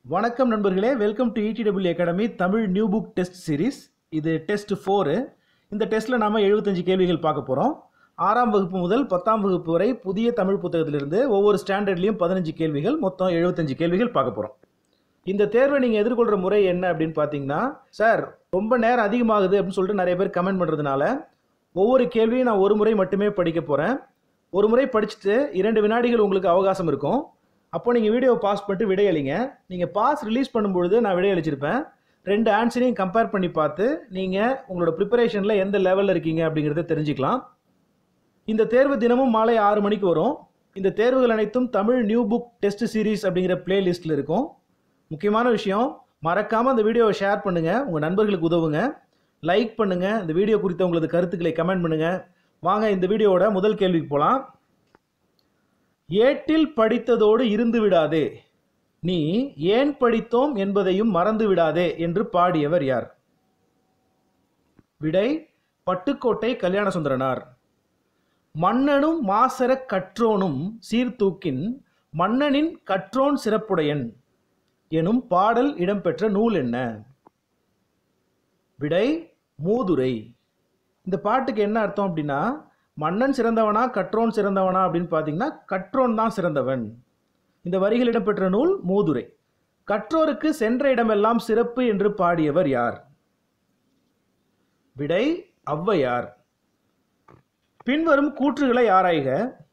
வணக்கம் நண்பர்களே welcome to EDW academy Tamil new book test series இது டெஸ்ட் ஃபோரு இந்த டெஸ்ட்டில் நாம 75 கேள்விகள் பார்க்க போகிறோம் ஆறாம் வகுப்பு முதல் பத்தாம் வகுப்பு வரை புதிய தமிழ் புத்தகத்திலிருந்து ஒவ்வொரு ஸ்டாண்டர்ட்லேயும் பதினஞ்சு கேள்விகள் மொத்தம் 75 கேள்விகள் பார்க்க போகிறோம் இந்த தேர்வை நீங்கள் எதிர்கொள்கிற முறை என்ன அப்படின்னு பார்த்தீங்கன்னா சார் ரொம்ப நேரம் அதிகமாகுது அப்படின்னு சொல்லிட்டு நிறைய பேர் கமெண்ட் பண்ணுறதுனால ஒவ்வொரு கேள்வியும் நான் ஒரு முறை மட்டுமே படிக்க போகிறேன் ஒரு முறை படிச்சுட்டு இரண்டு வினாடிகள் உங்களுக்கு அவகாசம் இருக்கும் அப்போ நீங்கள் வீடியோவை பாஸ் பண்ணிட்டு விடையளிங்க நீங்கள் பாஸ் ரிலீஸ் பண்ணும்பொழுது நான் விடையளிச்சிருப்பேன் ரெண்டு ஆன்சரையும் கம்பேர் பண்ணி பார்த்து நீங்கள் உங்களோட ப்ரிப்பரேஷனில் எந்த லெவலில் இருக்கீங்க அப்படிங்கிறத தெரிஞ்சுக்கலாம் இந்த தேர்வு தினமும் மாலை ஆறு மணிக்கு வரும் இந்த தேர்வுகள் அனைத்தும் Tamil new book test series அப்படிங்கிற பிளேலிஸ்ட்டில் இருக்கும் முக்கியமான விஷயம் மறக்காமல் அந்த வீடியோவை ஷேர் பண்ணுங்கள் உங்கள் நண்பர்களுக்கு உதவுங்க லைக் பண்ணுங்கள் இந்த வீடியோ குறித்த உங்களது கருத்துக்களை கமெண்ட் பண்ணுங்கள் வாங்க இந்த வீடியோவோட முதல் கேள்விக்கு போகலாம் ஏட்டில் படித்ததோடு இருந்து விடாதே நீ ஏன் படித்தோம் என்பதையும் மறந்து விடாதே என்று பாடியவர் யார் விடை பட்டுக்கோட்டை கல்யாண சுந்தரனார் மன்னனும் மாசரக் கற்றோனும் சீர்தூக்கின் மன்னனின் கற்றோன் சிறப்புடையன் எனும் பாடல் இடம்பெற்ற நூல் என்ன விடை மூதுரை இந்த பாட்டுக்கு என்ன அர்த்தம் அப்படின்னா மன்னன் சிறந்தவனா கற்றோன் சிறந்தவனா அப்படின்னு பார்த்தீங்கன்னா கற்றோன் தான் சிறந்தவன் இந்த வரிகள் இடம்பெற்ற நூல் மூதுரை கற்றோருக்கு சென்ற இடமெல்லாம் சிறப்பு என்று பாடியவர் யார் விடை ஔவையார் பின்வரும் கூற்றுகளை ஆராய்க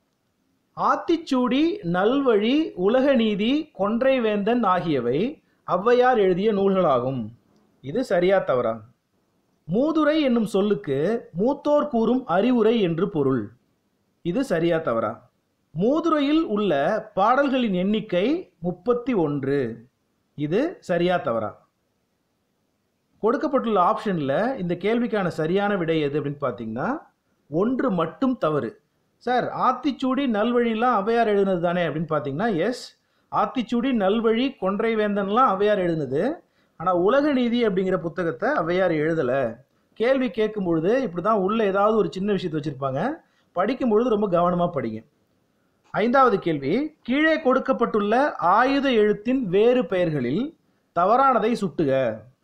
ஆத்திச்சூடி நல்வழி உலகநீதி கொன்றைவேந்தன் ஆகியவை ஔவையார் எழுதிய நூல்களாகும் இது சரியா தவறா மூதுரை என்னும் சொல்லுக்கு மூத்தோர் கூறும் அறிவுரை என்று பொருள் இது சரியா தவறா மூதுரையில் உள்ள பாடல்களின் எண்ணிக்கை முப்பத்தி ஒன்று இது சரியா தவறா கொடுக்கப்பட்டுள்ள ஆப்ஷனில் இந்த கேள்விக்கான சரியான விடை எது அப்படின்னு பார்த்தீங்கன்னா ஒன்று மட்டும் தவறு சார் ஆத்திச்சூடி நல்வழிலாம் ஔவையார் எழுதுனது தானே அப்படின்னு பார்த்தீங்கன்னா எஸ் ஆத்திச்சூடி நல்வழி கொன்றை வேந்தன்லாம் ஔவையார் எழுதுனது ஆனால் உலக நீதி அப்படிங்கிற புத்தகத்தை ஔவையார் எழுதலை கேள்வி கேட்கும் பொழுது இப்படி தான் உள்ள ஏதாவது ஒரு சின்ன விஷயத்தை வச்சுருப்பாங்க படிக்கும் பொழுது ரொம்ப கவனமாக படிங்க ஐந்தாவது கேள்வி கீழே கொடுக்கப்பட்டுள்ள ஆயுத எழுத்தின் வேறு பெயர்களில் தவறானதை சுட்டுக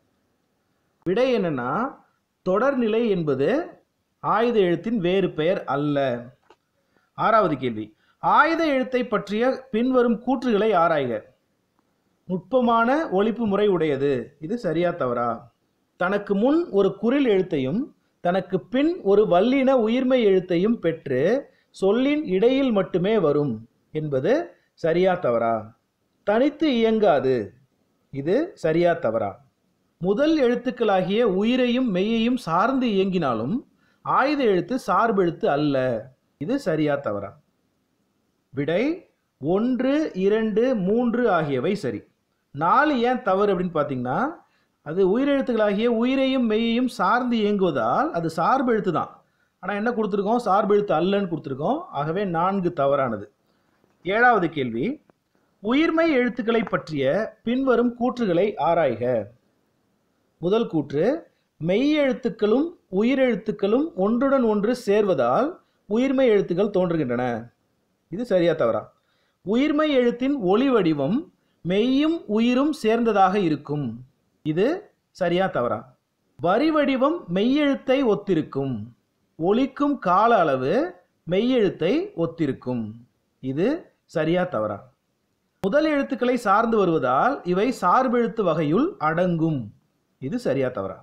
விடை என்னன்னா தொடர்நிலை என்பது ஆயுத எழுத்தின் வேறு பெயர் அல்ல ஆறாவது கேள்வி ஆயுத எழுத்தை பற்றிய பின்வரும் கூற்றுகளை ஆராய்க நுட்பமான ஒழிப்பு முறை உடையது இது சரியா தவறா தனக்கு முன் ஒரு குரில் எழுத்தையும் தனக்கு பின் ஒரு வல்லின உயிர்மை எழுத்தையும் பெற்று சொல்லின் இடையில் மட்டுமே வரும் என்பது சரியா தவறா தனித்து இயங்காது இது சரியா தவறா முதல் எழுத்துக்களாகிய உயிரையும் மெய்யையும் சார்ந்து இயங்கினாலும் ஆயுத எழுத்து சார்பெழுத்து அல்ல இது சரியா தவறா விடை ஒன்று இரண்டு மூன்று ஆகியவை சரி நாலு ஏன் தவறு அப்படின்னு பார்த்தீங்கன்னா அது உயிரெழுத்துக்களாகிய உயிரையும் மெய்யையும் சார்ந்து இயங்குவதால் அது சார்பெழுத்து தான் ஆனால் என்ன கொடுத்துருக்கோம் சார்பெழுத்து அல்லன்னு கொடுத்துருக்கோம் ஆகவே நான்கு தவறானது ஏழாவது கேள்வி உயிர்மை எழுத்துக்களை பற்றிய பின்வரும் கூற்றுகளை ஆராய்க முதல் கூற்று மெய் எழுத்துக்களும் உயிரெழுத்துக்களும் ஒன்றுடன் ஒன்று சேர்வதால் உயிர்மை எழுத்துக்கள் தோன்றுகின்றன இது சரியா தவறா உயிர்மை எழுத்தின் ஒளி வடிவம் மெய்யும் உயிரும் சேர்ந்ததாக இருக்கும் இது சரியா தவறா வரி வடிவம் மெய்யெழுத்தை ஒத்திருக்கும் ஒலிக்கும் கால அளவு மெய்யெழுத்தை ஒத்திருக்கும் இது சரியா தவறா முதல் எழுத்துக்களை சார்ந்து வருவதால் இவை சார்பெழுத்து வகையுள் அடங்கும் இது சரியா தவறா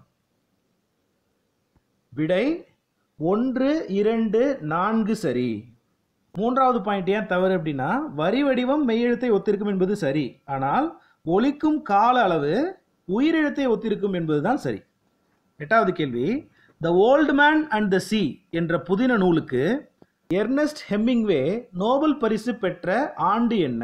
விடை ஒன்று இரண்டு நான்கு சரி மூன்றாவது பாயிண்ட் ஏன் தவறு அப்படின்னா வரி வடிவம் மெய்யெழுத்தை ஒத்திருக்கும் என்பது சரி ஆனால் ஒலிக்கும் கால அளவு உயிரெழுத்தை ஒத்திருக்கும் என்பதுதான் சரி எட்டாவது கேள்வி the old man and the sea என்ற புதின நூலுக்கு எர்னஸ்ட் ஹெம்மிங்வே நோபல் பரிசு பெற்ற ஆண்டு என்ன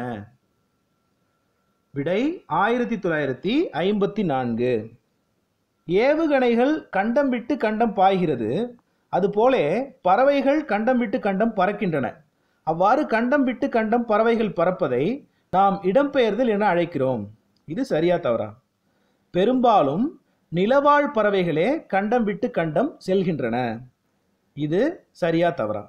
விடை ஆயிரத்தி தொள்ளாயிரத்தி ஐம்பத்தி நான்கு ஏவுகணைகள் கண்டம் விட்டு கண்டம் பாய்கிறது அதுபோல பறவைகள் கண்டம் விட்டு கண்டம் பறக்கின்றன அவ்வாறு கண்டம் விட்டு கண்டம் பறவைகள் பறப்பதை நாம் இடம்பெயர்தல் என அழைக்கிறோம் இது சரியா தவறா பெரும்பாலும் நிலவாழ் பறவைகளே கண்டம் விட்டு கண்டம் செல்கின்றன இது சரியா தவறா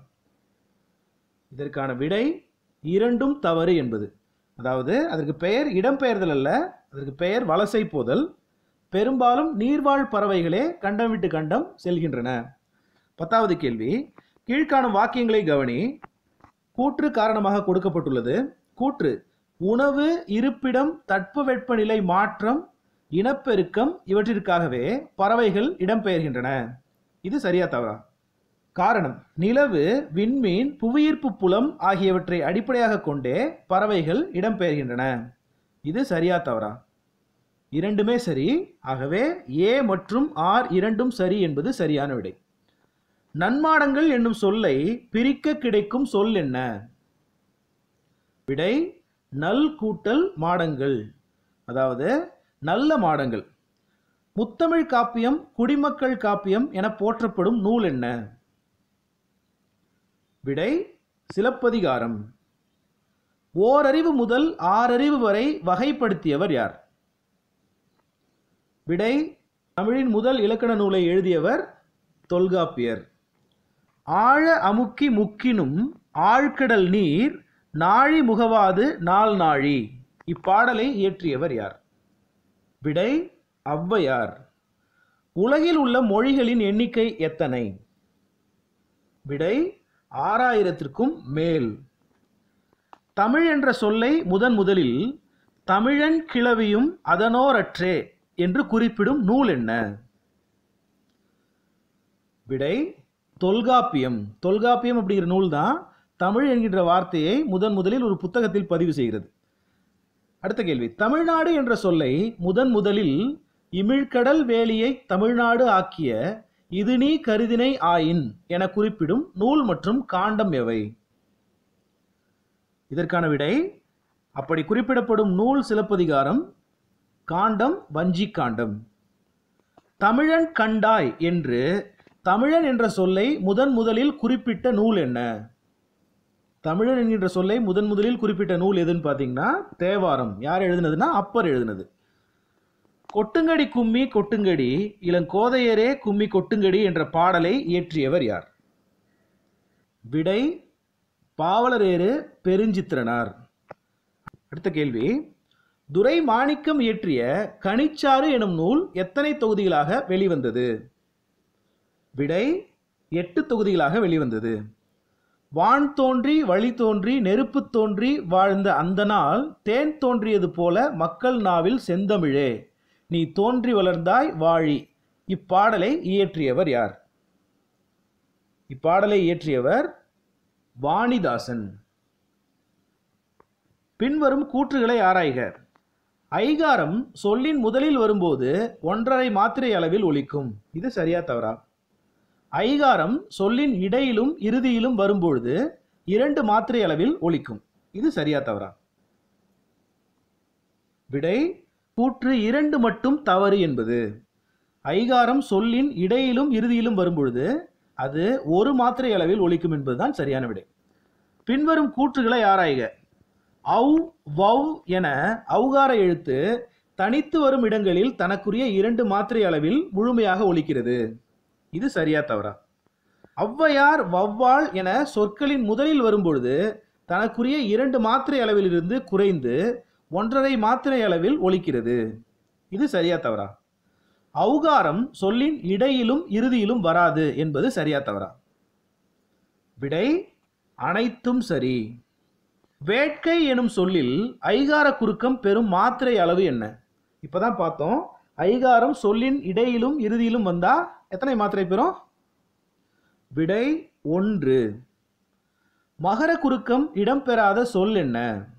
இதற்கான விடை இரண்டும் தவறு என்பது அதாவது அதற்கு பெயர் இடம்பெயர்தல் அல்ல அதற்கு பெயர் வலசை போதல் பெரும்பாலும் நீர்வாழ் பறவைகளே கண்டம் விட்டு கண்டம் செல்கின்றன பத்தாவது கேள்வி கீழ்காணும் வாக்கியங்களை கவனி கூற்று காரணமாக கொடுக்கப்பட்டுள்ளது கூற்று உணவு இருப்பிடம் தட்பவெப்பநிலை மாற்றம் இனப்பெருக்கம் இவற்றிற்காகவே பறவைகள் இடம்பெயர்கின்றன இது சரியா தவறா காரணம் நிலவு விண்மீன் புவியீர்ப்பு புலம் ஆகியவற்றை அடிப்படையாக கொண்டே பறவைகள் இடம்பெயர்கின்றன இது சரியா தவறா இரண்டுமே சரி ஆகவே ஏ மற்றும் ஆர் இரண்டும் சரி என்பது சரியான விடை நன்மாடங்கள் என்னும் சொல்லை பிரிக்க கிடைக்கும் சொல் என்ன விடை நல் கூட்டல் மாடங்கள் அதாவது நல்ல மாடங்கள் முத்தமிழ் காப்பியம் குடிமக்கள் காப்பியம் என போற்றப்படும் நூல் என்ன விடை சிலப்பதிகாரம் ஓரறிவு முதல் ஆறறிவு வரை வகைப்படுத்தியவர் யார் விடை தமிழின் முதல் இலக்கண நூலை எழுதியவர் தொல்காப்பியர் ஆழ அமுக்கி முக்கினும் ஆழ்கடல் நீர் நாழி முகவாது நாள் நாழி இப்பாடலை இயற்றியவர் யார் விடை ஔவையார் உலகில் உள்ள மொழிகளின் எண்ணிக்கை எத்தனை விடை ஆறாயிரத்திற்கும் மேல் தமிழ் என்ற சொல்லை முதன் முதலில் தமிழன் கிளவியும் அதனோரற்றே என்று குறிப்பிடும் நூல் என்ன விடை தொல்காப்பியம் தொல்காப்பியம் அப்படிங்கிற நூல் தான் தமிழ் என்கின்ற வார்த்தையை முதன் முதலில் ஒரு புத்தகத்தில் பதிவு செய்கிறது அடுத்த கேள்வி தமிழ்நாடு என்ற சொல்லை முதன் முதலில் இமிழ்கடல் வேலியை தமிழ்நாடு ஆக்கிய இது நீ கருதினை ஆயின் என குறிப்பிடும் நூல் மற்றும் காண்டம் எவை இதற்கான விடை அப்படி குறிப்பிடப்படும் நூல் சிலப்பதிகாரம் காண்டம் வஞ்சி காண்டம் தமிழன் கண்டாய் என்று தமிழன் என்ற சொல்லை முதன் முதலில் குறிப்பிட்ட நூல் என்ன தமிழன் என்கின்ற சொல்லை முதன் முதலில் குறிப்பிட்ட நூல் எதுன்னு பார்த்தீங்கன்னா தேவாரம் யார் எழுதினதுன்னா அப்பர் எழுதினது கொட்டுங்கடி கும்மி கொட்டுங்கடி இளங்கோதையரே கும்மி கொட்டுங்கடி என்ற பாடலை இயற்றியவர் யார் விடை பாவலரேறு பெருஞ்சித்திரனார் அடுத்த கேள்வி துரை மாணிக்கம் இயற்றிய கனிச்சாறு எனும் நூல் எத்தனை தொகுதிகளாக வெளிவந்தது விடை எட்டு தொகுதிகளாக வெளிவந்தது வான் தோன்றி வழி தோன்றி நெருப்பு தோன்றி வாழ்ந்த அந்த நாள் தேன் தோன்றியது போல மக்கள் நாவில் செந்தமிழே நீ தோன்றி வளர்ந்தாய் வாழி இப்பாடலை இயற்றியவர் யார் இப்பாடலை இயற்றியவர் வாணிதாசன் பின்வரும் கூற்றுகளை ஆராய்க ஐகாரம் சொல்லின் முதலில் வரும்போது ஒன்றரை மாத்திரை அளவில் ஒலிக்கும் இது சரியா தவறா ஐகாரம் சொல்லின் இடையிலும் இறுதியிலும் வரும்பொழுது இரண்டு மாத்திரை அளவில் ஒலிக்கும் இது சரியா தவறா விடை கூற்று இரண்டு மட்டும் தவறு என்பது ஐகாரம் சொல்லின் இடையிலும் இறுதியிலும் வரும்பொழுது அது ஒரு மாத்திரை அளவில் ஒலிக்கும் என்பதுதான் சரியான விடை பின்வரும் கூற்றுகளை ஆராய்க ஔ வவ் என ஔகார எழுத்து தனித்து வரும் இடங்களில் தனக்குரிய இரண்டு மாத்திரை அளவில் முழுமையாக ஒலிக்கிறது இது சரியா தவறா ஔவையார் வவ்வாள் என சொற்களின் முதலில் வரும்பொழுது தனக்குரிய இரண்டு மாத்திரை அளவிலிருந்து குறைந்து ஒன்றரை மாத்திரை அளவில் ஒலிக்கிறது இது சரியா தவறா ஔகாரம் சொல்லின் இடையிலும் இறுதியிலும் வராது என்பது சரியா தவறா விடை அனைத்தும் சரி வேட்கை எனும் சொல்லில் ஐகார குறுக்கம் பெறும் மாத்திரை அளவு என்ன இப்பதான் பார்த்தோம் ஐகாரம் சொல்லின் இடையிலும் இறுதியிலும் வந்தா எத்தனை மாத்திரை பெறும் விடை ஒன்று மகர குறுக்கம் இடம்பெறாத சொல் என்ன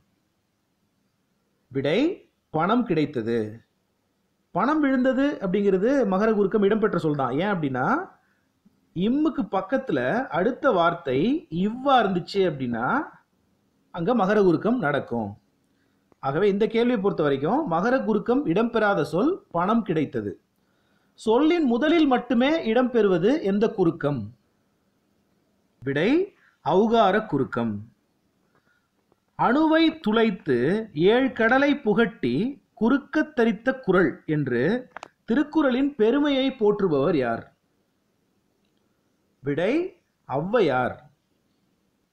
விடை பணம் கிடைத்தது பணம் விழுந்தது அப்படிங்கிறது மகர குறுக்கம் இடம்பெற்ற சொல் தான் ஏன் அப்படின்னா இம்முக்கு பக்கத்துல அடுத்த வார்த்தை இவ்வா இருந்துச்சு அப்படின்னா அங்க மகர குறுக்கம் நடக்கும் ஆகவே இந்த கேள்வியை பொறுத்த வரைக்கும் மகர குறுக்கம் இடம்பெறாத சொல் பணம் கிடைத்தது சொல்லின் முதலில் மட்டுமே இடம்பெறுவது எந்த குறுக்கம் விடை ஔகார குறுக்கம் அணுவை துளைத்து ஏழ் கடலை புகட்டி குறுக்கத் தரித்த குரல் என்று திருக்குறளின் பெருமையை போற்றுபவர் யார் விடை ஔவையார்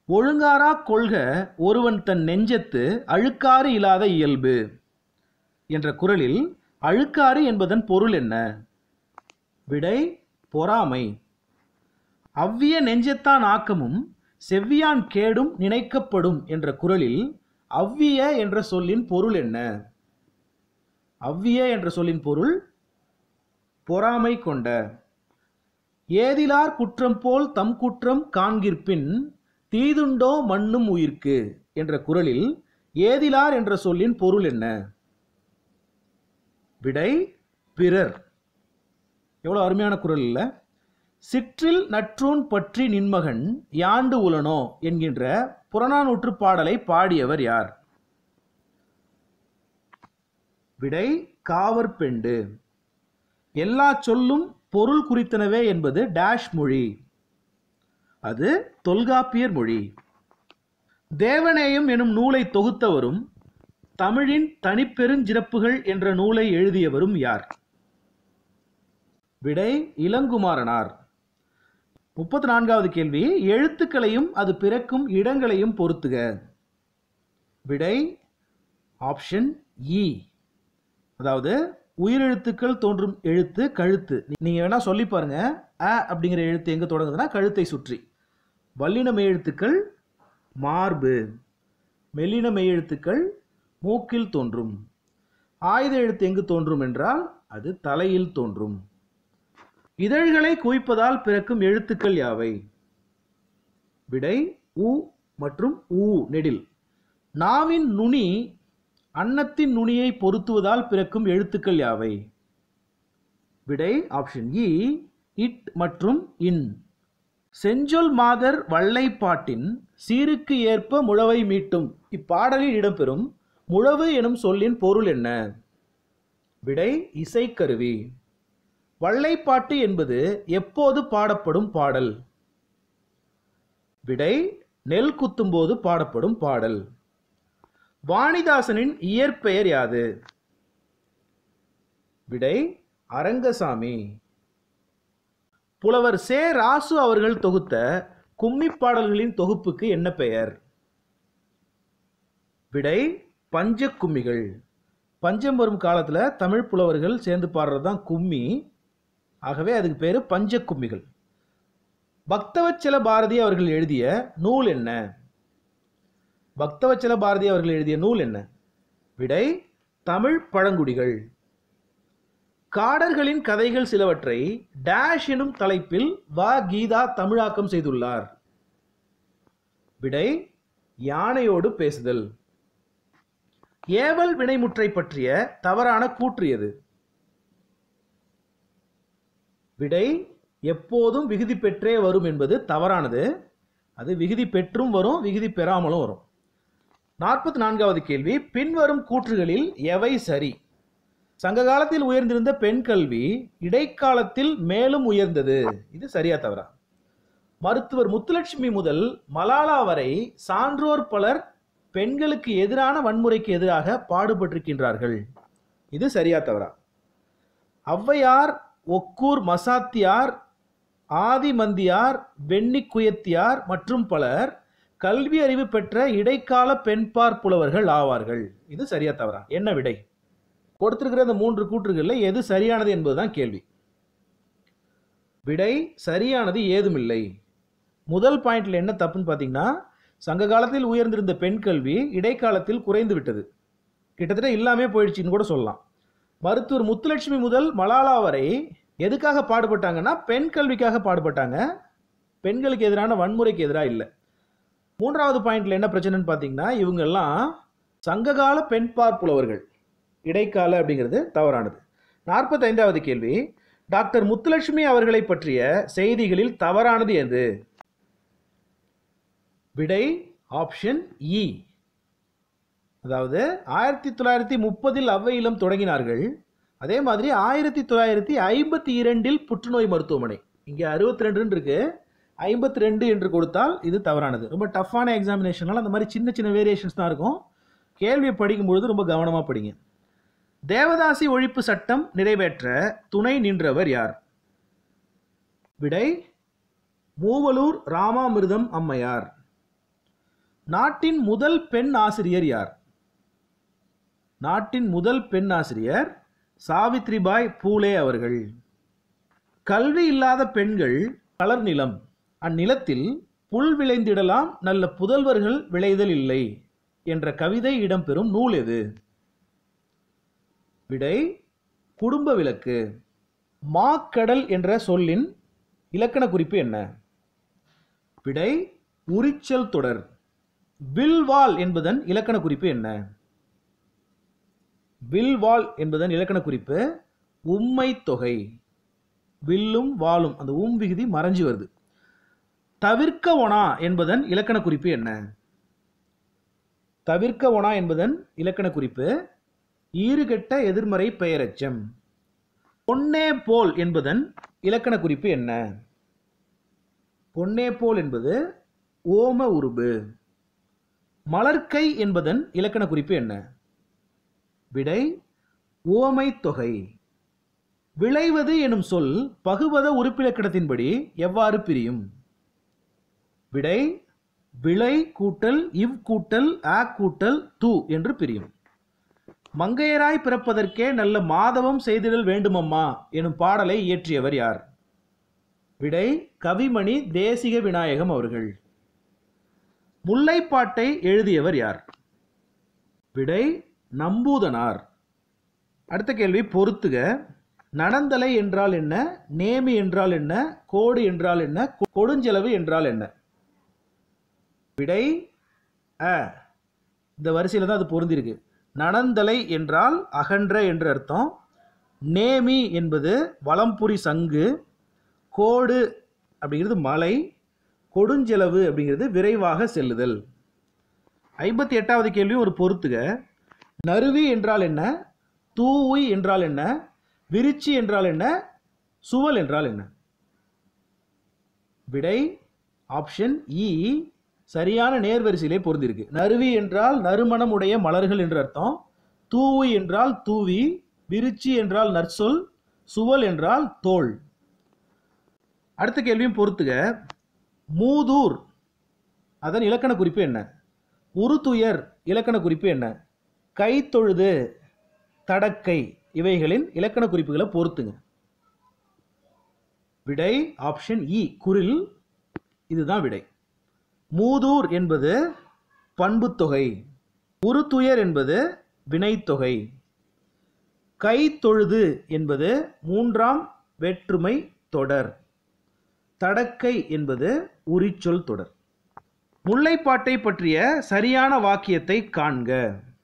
ஒழுங்காரா கொள்க ஒருவன் தன் நெஞ்சத்து அழுக்காறு இல்லாத இயல்பு என்ற குறளில் அழுக்காறு என்பதன் பொருள் என்ன விடை பொறாமை அவ்விய நெஞ்சத்தான் ஆக்கமும் செவ்வியான் கேடும் நினைக்கப்படும் என்ற குறளில் அவ்விய என்ற சொல்லின் பொருள் என்ன அவ்விய என்ற சொல்லின் பொருள் பொறாமை கொண்ட ஏதிலார் குற்றம் போல் தம் குற்றம் காண்கிற்பின் தீதுண்டோ மண்ணும் உயிர்க்கு என்ற குறளில் ஏதிலார் என்ற சொல்லின் பொருள் என்ன விடை பிறர் எவ்வளோ அருமையான குறள் இல்லை சிற்றில் நற்றூன் பற்றி நின்மகன் யாண்டு உலனோ என்கின்ற புறநானூற்று பாடலை பாடியவர் யார் விடை காவற்பெண்டு எல்லா சொல்லும் பொருள் குறித்தனவே என்பது டேஷ் மொழி அது தொல்காப்பியர் மொழி தேவநேயம் எனும் நூலை தொகுத்தவரும் தமிழின் தனிப்பெருஞ்சிறப்புகள் என்ற நூலை எழுதியவரும் யார் விடை இளங்குமாரனார் முப்பத்தி நான்காவது கேள்வி எழுத்துக்களையும் அது பிறக்கும் இடங்களையும் பொறுத்துக விடை ஆப்ஷன் இ அதாவது உயிரெழுத்துக்கள் தோன்றும் எழுத்து கழுத்து நீங்க வேணா சொல்லி பாருங்க அ அப்படிங்கிற எழுத்து எங்க தொடங்குதுன்னா கழுத்தை சுற்றி வல்லின மெய்யெழுத்துக்கள் மார்பு மெல்லின மெய்யெழுத்துக்கள் மூக்கில் தோன்றும் ஆயுத எழுத்து எங்கு தோன்றும் என்றால் அது தலையில் தோன்றும் இதழ்களை குவிப்பதால் பிறக்கும் எழுத்துக்கள் யாவை விடை உ மற்றும் ஊ நெடில் நாவின் நுனி அன்னத்தின் நுனியை பொருத்துவதால் பிறக்கும் எழுத்துக்கள் யாவை விடை ஆப்ஷன் இ இட் மற்றும் இன் செஞ்சொல் மாதர் வள்ளைப்பாட்டின் சீருக்கு ஏற்ப முழவை மீட்டும் இப்பாடலில் இடம்பெறும் முழவு எனும் சொல்லின் பொருள் என்ன விடை இசைக்கருவி வள்ளைப்பாட்டு என்பது எப்போது பாடப்படும் பாடல் விடை நெல் குத்தும்போது பாடப்படும் பாடல் வாணிதாசனின் இயற்பெயர் யாது விடை அரங்கசாமி புலவர் சே ராசு அவர்கள் தொகுத்த கும்மி பாடல்களின் தொகுப்புக்கு என்ன பெயர் விடை பஞ்ச கும்மிகள் பஞ்சம் வரும் காலத்தில் தமிழ் புலவர்கள் சேர்ந்து பாடுறது தான் கும்மி ஆகவே அதுக்கு பேர் பஞ்ச கும்மிகள் பக்தவச்சல பாரதி அவர்கள் எழுதிய நூல் என்ன பக்தவச்சல பாரதி அவர்கள் எழுதிய நூல் என்ன விடை தமிழ் பழங்குடிகள் காடர்களின் கதைகள் சிலவற்றை டேஷ் எனும் தலைப்பில் வ கீதா தமிழாக்கம் செய்துள்ளார் விடை யானையோடு பேசுதல் ஏவல் வினைமுற்றை பற்றிய தவறான கூற்று எது விடை எப்போதும் விகுதி பெற்றே வரும் என்பது தவறானது அது விகுதி பெற்றும் வரும் விகுதி பெறாமலும் வரும் நாற்பத்தி நான்காவது கேள்வி பின்வரும் கூற்றுகளில் எவை சரி சங்க காலத்தில் உயர்ந்திருந்த பெண் கல்வி இடைக்காலத்தில் மேலும் உயர்ந்தது இது சரியா தவறா மருத்துவர் முத்துலட்சுமி முதல் மலாலா வரை சான்றோர் பலர் பெண்களுக்கு எதிரான வன்முறைக்கு எதிராக பாடுபட்டிருக்கின்றார்கள் இது சரியா தவறா ஔவையார் ஒக்கூர் மசாத்தியார் ஆதிமந்தியார் வெண்ணிக்குயத்தியார் மற்றும் பலர் கல்வி அறிவு பெற்ற இடைக்கால பெண்பார் புலவர்கள் ஆவார்கள் இது சரியா தவறா என்ன விடை கொடுத்திருக்கிற இந்த மூன்று கூற்றுகளில் எது சரியானது என்பதுதான் கேள்வி விடை சரியானது ஏதுமில்லை முதல் பாயிண்ட்ல என்ன தப்புன்னு பார்த்தீங்கன்னா சங்க காலத்தில் உயர்ந்திருந்த பெண் கல்வி இடைக்காலத்தில் குறைந்து விட்டது கிட்டத்தட்ட இல்லாமே போயிடுச்சுன்னு கூட சொல்லலாம் மருத்துவர் முத்துலட்சுமி முதல் மலாலா வரை எதுக்காக பாடுபட்டாங்கன்னா பெண் கல்விக்காக பாடுபட்டாங்க பெண்களுக்கு எதிரான வன்முறைக்கு எதிராக இல்லை மூன்றாவது பாயிண்ட்ல என்ன பிரச்சனைன்னு பார்த்தீங்கன்னா இவங்கெல்லாம் சங்ககால பெண்பார் புலவர்கள் இடைக்கால அப்படிங்கிறது தவறானது நாற்பத்தைந்தாவது கேள்வி டாக்டர் முத்துலட்சுமி அவர்களை பற்றிய செய்திகளில் தவறானது எது விடை ஆப்ஷன் இ அதாவது ஆயிரத்தி தொள்ளாயிரத்தி முப்பதில் அவ்வை இல்லம் தொடங்கினார்கள் அதே மாதிரி ஆயிரத்தி தொள்ளாயிரத்தி ஐம்பத்தி இரண்டில் புற்றுநோய் மருத்துவமனை இங்கே அறுபத்தி ரெண்டுன்னு இருக்கு ஐம்பத்தி ரெண்டு என்று கொடுத்தால் இது தவறானது ரொம்ப டஃப்பான எக்ஸாமினேஷனால அந்த மாதிரி சின்ன சின்ன வேரியேஷன்ஸ் தான் இருக்கும் கேள்வியை படிக்கும் பொழுது ரொம்ப கவனமாக படிங்க தேவதாசி ஒழிப்பு சட்டம் நிறைவேற்ற துணை நின்றவர் யார் விடை மூவலூர் ராமாமிர்தம் அம்மையார் நாட்டின் முதல் பெண் ஆசிரியர் யார் நாட்டின் முதல் பெண் ஆசிரியர் சாவித்ரிபாய் பூலே அவர்கள் கல்வி இல்லாத பெண்கள் கலர் நிலம் அந்நிலத்தில் புல் விளைந்திடலாம் நல்ல புதல்வர்கள் விளைதல் இல்லை என்ற கவிதை இடம்பெறும் நூல் எது விடை குடும்ப விளக்கு மாக்கடல் என்ற சொல்லின் இலக்கண குறிப்பு என்ன விடை உரிச்சல் தொடர் வில்வால் என்பதன் இலக்கண குறிப்பு என்ன வில்வால் என்பதன் இலக்கண குறிப்பு உம்மை தொகை வில்லும் வாலும் அந்த உம் விகுதி மறைஞ்சு வருது தவிர்க்க ஒனா என்பதன் இலக்கண குறிப்பு என்ன தவிர்க்க ஒனா என்பதன் இலக்கண குறிப்பு ஈறுகெட்ட எதிர்மறை பெயரச்சம் பொன்னே போல் என்பதன் இலக்கண குறிப்பு என்ன பொன்னே போல் என்பது ஓம உருபு மலர்க்கை என்பதன் இலக்கண குறிப்பு என்ன விடை ஓமை தொகை விளைவது எனும் சொல் பகுபத உறுப்பிலக்கணத்தின்படி எவ்வாறு பிரியும் விடை விளை கூட்டல் இவ் கூட்டல் ஆ கூட்டல் து என்று பிரியும் மங்கையராய் பிறப்பதற்கே நல்ல மாதவம் செய்திடல் வேண்டுமம்மா எனும் பாடலை இயற்றியவர் யார் விடை கவிமணி தேசிக விநாயகம் அவர்கள் முல்லைப்பாட்டை எழுதியவர் யார் விடை நம்பூதனார் அடுத்த கேள்வி பொறுத்துக நடந்தலை என்றால் என்ன நேமி என்றால் என்ன கோடு என்றால் என்ன கொ- கொடுஞ்செலவு என்றால் என்ன விடை அ இந்த வரிசையில் தான் அது பொருந்திருக்கு நடந்தலை என்றால் அகன்ற என்று அர்த்தம் நேமி என்பது வலம்புரி சங்கு கோடு அப்படிங்கிறது மலை கொடுஞ்செலவு அப்படிங்கிறது விரைவாக செல்லுதல் ஐம்பத்தி எட்டாவது கேள்வி ஒரு பொறுத்துக நறுவி என்றால் என்ன தூவி என்றால் என்ன விரிச்சி என்றால் என்ன சுவல் என்றால் என்ன விடை ஆப்ஷன் இ சரியான நேர்வரிசையிலே பொருந்திருக்கு நறுவி என்றால் நறுமணம் உடைய மலர்கள் என்று அர்த்தம் தூவி என்றால் தூவி விரிச்சி என்றால் நற்சொல் சுவல் என்றால் தோல் அடுத்த கேள்வியும் பொறுத்துக மூதூர் அதன் இலக்கண குறிப்பு என்ன உருதுயர் இலக்கண குறிப்பு என்ன கைத்தொழுது தடக்கை இவைகளின் இலக்கண குறிப்புகளை பொறுத்துங்க விடை ஆப்ஷன் இ குரில் இதுதான் விடை மூதூர் என்பது பண்புத்தொகை உருதுயர் என்பது வினைத்தொகை கைத்தொழுது என்பது மூன்றாம் வேற்றுமை தொடர் தடக்கை என்பது உரிச்சொல் தொடர் முல்லைப்பாட்டை பற்றிய சரியான வாக்கியத்தை காண்க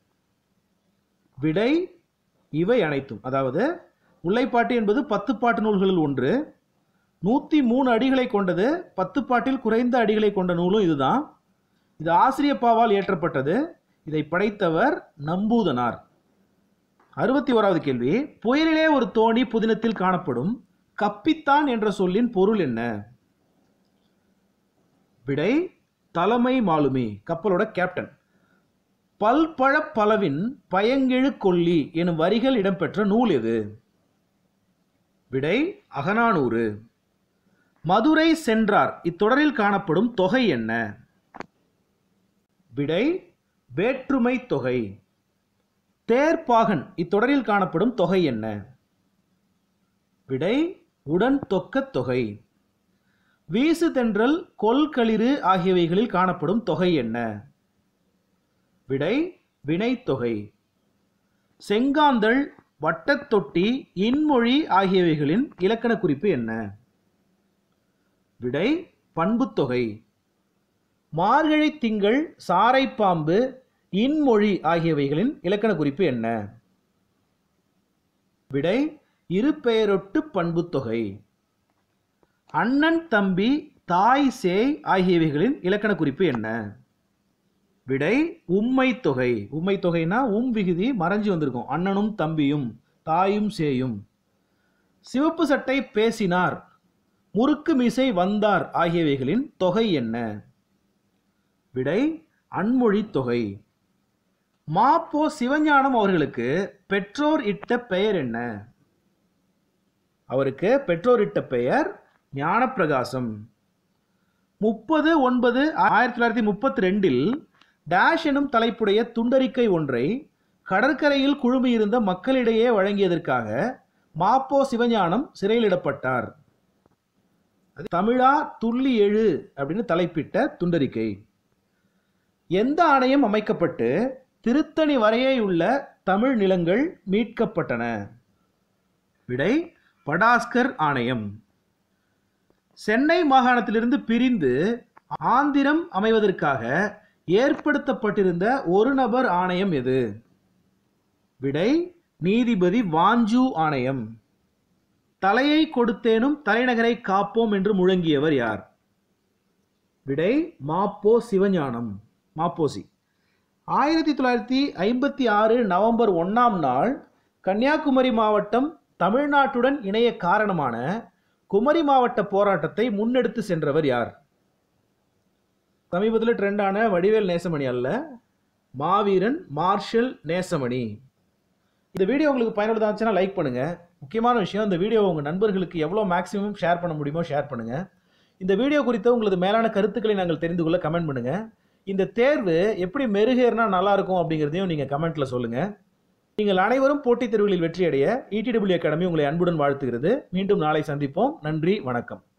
விடை இவை அனைத்தும் அதாவது முல்லைப்பாட்டு என்பது பத்து பாட்டு நூல்களில் ஒன்று நூற்றி மூணு அடிகளை கொண்டது பத்து பாட்டில் குறைந்த அடிகளை கொண்ட நூலும் இதுதான் இது ஆசிரியப்பாவால் இயற்றப்பட்டது இதை படைத்தவர் நம்பூதனார் அறுபத்தி ஓராவது கேள்வி புயலிலே ஒரு தோணி புதினத்தில் காணப்படும் கப்பித்தான் என்ற சொல்லின் பொருள் என்ன விடை தலைமை மாலுமி கப்பலோட கேப்டன் பல்பழ பலவின் பயங்கெழு கொல்லி எனும் வரிகள் இடம்பெற்ற நூல் எது விடை அகநானூறு மதுரை சென்றார் இத்தொடரில் காணப்படும் தொகை என்ன விடை வேற்றுமை தொகை தேர்ப்பாகன் இத்தொடரில் காணப்படும் தொகை என்ன விடை உடன் தொக்க தொகை வீசு தென்றல் கொல்களிறு ஆகியவைகளில் காணப்படும் தொகை என்ன விடை வினைத்தொகை செங்காந்தள் வட்டத்தொட்டி இன்மொழி ஆகியவைகளின் இலக்கண குறிப்பு என்ன விடை பண்புத்தொகை மார்கழி திங்கள் சாரைப்பாம்பு இன்மொழி ஆகியவைகளின் இலக்கண குறிப்பு என்ன விடை இருபெயரொட்டு பண்புத்தொகை அண்ணன் தம்பி தாய் சேய் ஆகியவைகளின் இலக்கண குறிப்பு என்ன விடை உம்மை தொகை உம்மை தொகைனா உம் விகுதி மறைஞ்சு வந்திருக்கும் அண்ணனும் தம்பியும் தாயும் சேயும் சிவப்பு சட்டை பேசினார் முறுக்கு மிசை வந்தார் ஆகியவைகளின் தொகை என்ன விடை அன்மொழி தொகை மாப்போ சிவஞானம் அவர்களுக்கு பெற்றோர் இட்ட பெயர் என்ன அவருக்கு பெற்றோர் இட்ட பெயர் ஞானப்பிரகாசம் முப்பது ஒன்பது ஆயிரத்தி தொள்ளாயிரத்தி முப்பத்தி ரெண்டில் டேஷ் எனும் தலைப்புடைய துண்டறிக்கை ஒன்றை கடற்கரையில் குழுமியிருந்த மக்களிடையே வழங்கியதற்காக மாப்போ சிவஞானம் சிறையிலிடப்பட்டார் அது தமிழா துள்ளி எழு அப்படின்னு தலைப்பிட்ட துண்டறிக்கை எந்த ஆணையம் அமைக்கப்பட்டு திருத்தணி வரையேயுள்ள தமிழ் நிலங்கள் மீட்கப்பட்டன விடை படாஸ்கர் ஆணையம் சென்னை மாகாணத்திலிருந்து பிரிந்து ஆந்திரம் அமைவதற்காக ஏற்படுத்தப்பட்டிருந்த ஒரு நபர் ஆணையம் எது விடை நீதிபதி வாஞ்சு ஆணையம் தலையை கொடுத்தேனும் தலைநகரை காப்போம் என்று முழங்கியவர் யார் விடை மாப்போ சிவஞானம் மாப்போசி ஆயிரத்தி தொள்ளாயிரத்தி ஐம்பத்தி ஆறு நவம்பர் ஒன்றாம் நாள் கன்னியாகுமரி மாவட்டம் தமிழ்நாட்டுடன் இணைய காரணமான குமரி மாவட்ட போராட்டத்தை முன்னெடுத்து சென்றவர் யார் சமீபத்தில் ட்ரெண்டான வடிவேல் நேசமணி அல்ல மாவீரன் மார்ஷல் நேசமணி இந்த வீடியோ உங்களுக்கு பயனுள்ளதாக இருந்துச்சுன்னா லைக் பண்ணுங்கள் முக்கியமான விஷயம் இந்த வீடியோ உங்கள் நண்பர்களுக்கு எவ்வளோ மேக்ஸிமம் ஷேர் பண்ண முடியுமோ ஷேர் பண்ணுங்கள் இந்த வீடியோ குறித்த உங்களது மேலான கருத்துக்களை நாங்கள் தெரிந்து கொள்ள கமெண்ட் பண்ணுங்கள் இந்த தேர்வு எப்படி மெருகேறினா நல்லா இருக்கும் அப்படிங்கிறதையும் நீங்கள் கமெண்ட்டில் சொல்லுங்கள் நீங்கள் அனைவரும் போட்டித் தேர்வுகளில் வெற்றியடைய இடிடபிள்யூ அகாடமி உங்களை அன்புடன் வாழ்த்துகிறது மீண்டும் நாளை சந்திப்போம் நன்றி வணக்கம்